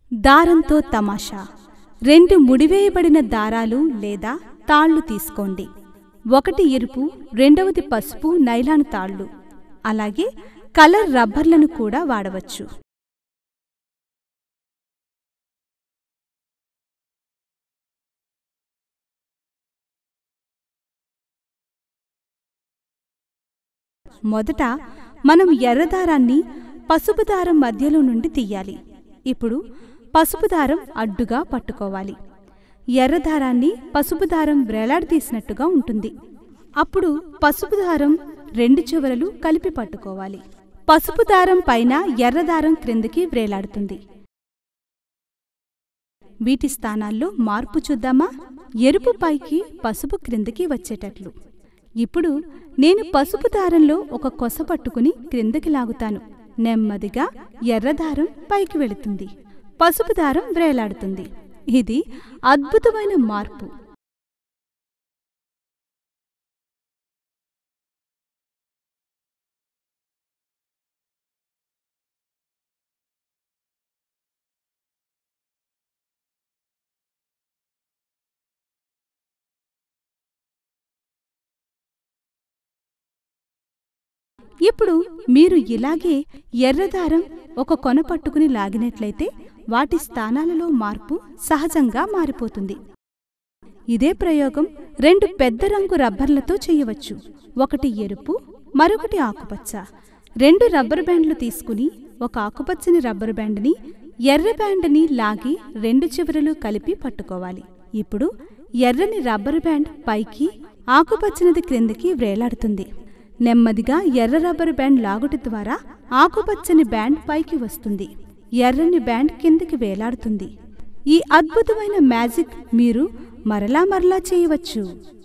దారంతో తమాషా రెండు ముడివేయబడిన దారాలు లేదా తాళ్ళు తీసుకోండి ఒకటి ఎరుపు రెండవది పసుపు నైలాన్ తాళ్ళు అలాగే కలర్ రబ్బర్లను కూడా వాడవచ్చు మొదట మనం ఎర్ర దారాన్ని పసుపు దారం మధ్యలో నుండి తీయాలి ఇప్పుడు పసుపు దారం అడ్డుగా పట్టుకోవాలి ఎర్ర దారాన్ని పసుపు దారం వేలాడదీసినట్టుగా ఉంటుంది అప్పుడు పసుపు దారం రెండు చివరలు కలిపి పట్టుకోవాలి పసుపు దారం పైన ఎర్ర దారం క్రిందికి వ్రేలాడుతుంది వీటి స్థానాల్లో మార్పు చూద్దామా ఎరుపు పైకి పసుపు క్రిందికి వచ్చేటట్లు ఇప్పుడు నేను పసుపు దారంలో ఒక కొస పట్టుకుని క్రిందకి లాగుతాను నెమ్మదిగా ఎర్రదారం పైకి వెళుతుంది పసుపు దారం వ్రేలాడుతుంది ఇది అద్భుతమైన మార్పు ఇప్పుడు మీరు ఇలాగే ఎర్రదారం ఒక కొన పట్టుకుని లాగినట్లయితే వాటి స్థానాలలో మార్పు సహజంగా మారిపోతుంది ఇదే ప్రయోగం రెండు పెద్ద రంగు రబ్బర్లతో చేయవచ్చు ఒకటి ఎరుపు మరొకటి ఆకుపచ్చ రెండు రబ్బర్ బ్యాండ్లు తీసుకుని ఒక ఆకుపచ్చని రబ్బర్ బ్యాండ్ని ఎర్ర బ్యాండ్ని లాగి రెండు చివరలు కలిపి పట్టుకోవాలి ఇప్పుడు ఎర్రని రబ్బర్ బ్యాండ్ పైకి ఆకుపచ్చనిది క్రిందికి వ్రేలాడుతుంది నెమ్మదిగా ఎర్ర రబ్బరు బ్యాండ్ లాగుట ద్వారా ఆకుపచ్చని బ్యాండ్ పైకి వస్తుంది ఎర్రని బ్యాండ్ కిందికి వేలాడుతుంది ఈ అద్భుతమైన మ్యాజిక్ మీరు మరలా మరలా చేయవచ్చు